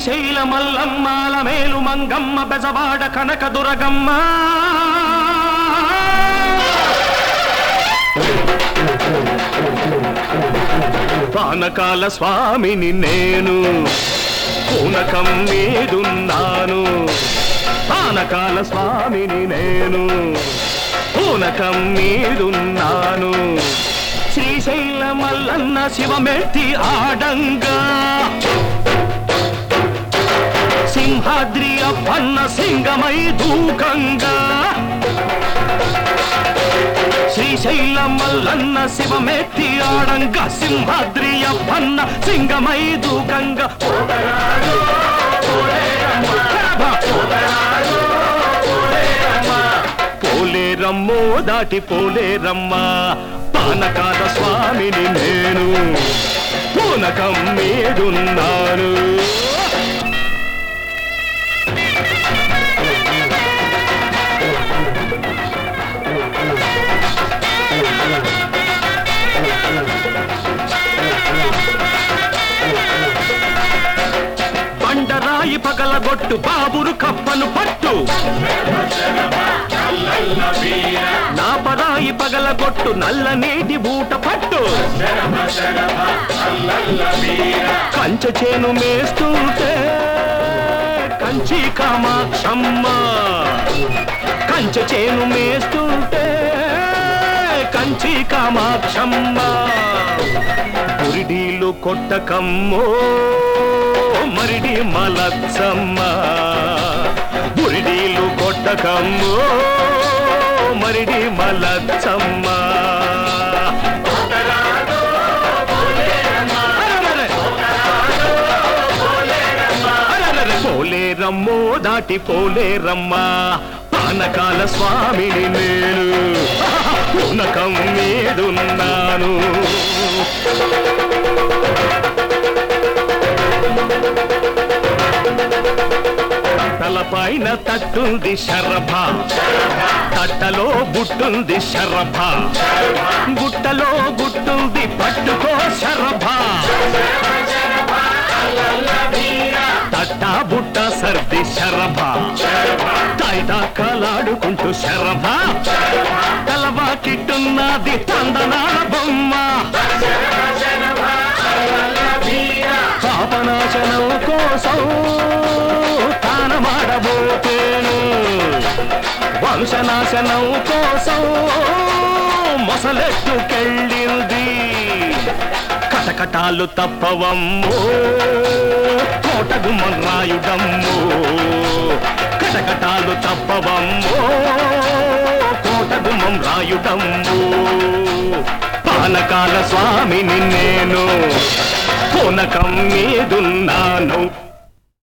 శ్రీశైల మల్లమ్మాల మేలు మంగమ్మ బెజవాడ కనక దురగమ్మ పానకాల స్వామిని నేను పూనకం మీదున్నాను పానకాల స్వామిని నేను పూనకం మీదున్నాను శ్రీశైల మల్లన్న శివమెత్తి ఆడంగా సింహాద్రి అప్పన్న సింగమై దూకంగా శ్రీశైల మల్లన్న శివమెత్తి ఆడంగా సింహాద్రి అప్పన్న సింగమై దూకంగా పోలేరమ్మో దాటి పోలేరమ్మా పానకాల స్వామిని నేను పూనకం మీదున్నాను బండరాయి పగలగొట్టు బాబురు కప్పను పట్టు నా పరాయి పగలగొట్టు నల్ల నీటి బూట పట్టు కంచె చేను మేస్తుంటే కంచి కామాక్షమ్మ కంచె చేను మేస్తుంటే కంచి కామాక్షమ్మ బురిడీలు కొట్టకమ్మో మరిడి మలచ్చమ్మ బురిడీలు కొట్టకమ్మో మరిడి మలచ్చమ్మ అరెరెరె, పోలేరమ్మో దాటి పోలేరమ్మా పానకాల స్వామిని నేను పూనకం మీదున్నాను తలపైన తట్టుంది శరభ తట్టలో బుట్టుంది శరభ గుట్టలో గుట్టుంది పట్టుకో శరభ తట్ట బుట్ట సర్ది శరభ తైట కలాడుకుంటూ శరభ తలవా కిట్టున్నది తందనాల బొమ్మ పాపనాశనం కోసం తానమాడబోతేను వంశనాశనం కోసం మొసలెట్టుకెళ్ళింది కటకటాలు తప్పవమ్మో కోటగు మర్రాయుడమ్మో కటకటాలు తప్పవమ్మో కోటగు మమ్రాయుడమ్మో పానకాల స్వామిని నేను పూనకం మీదున్నాను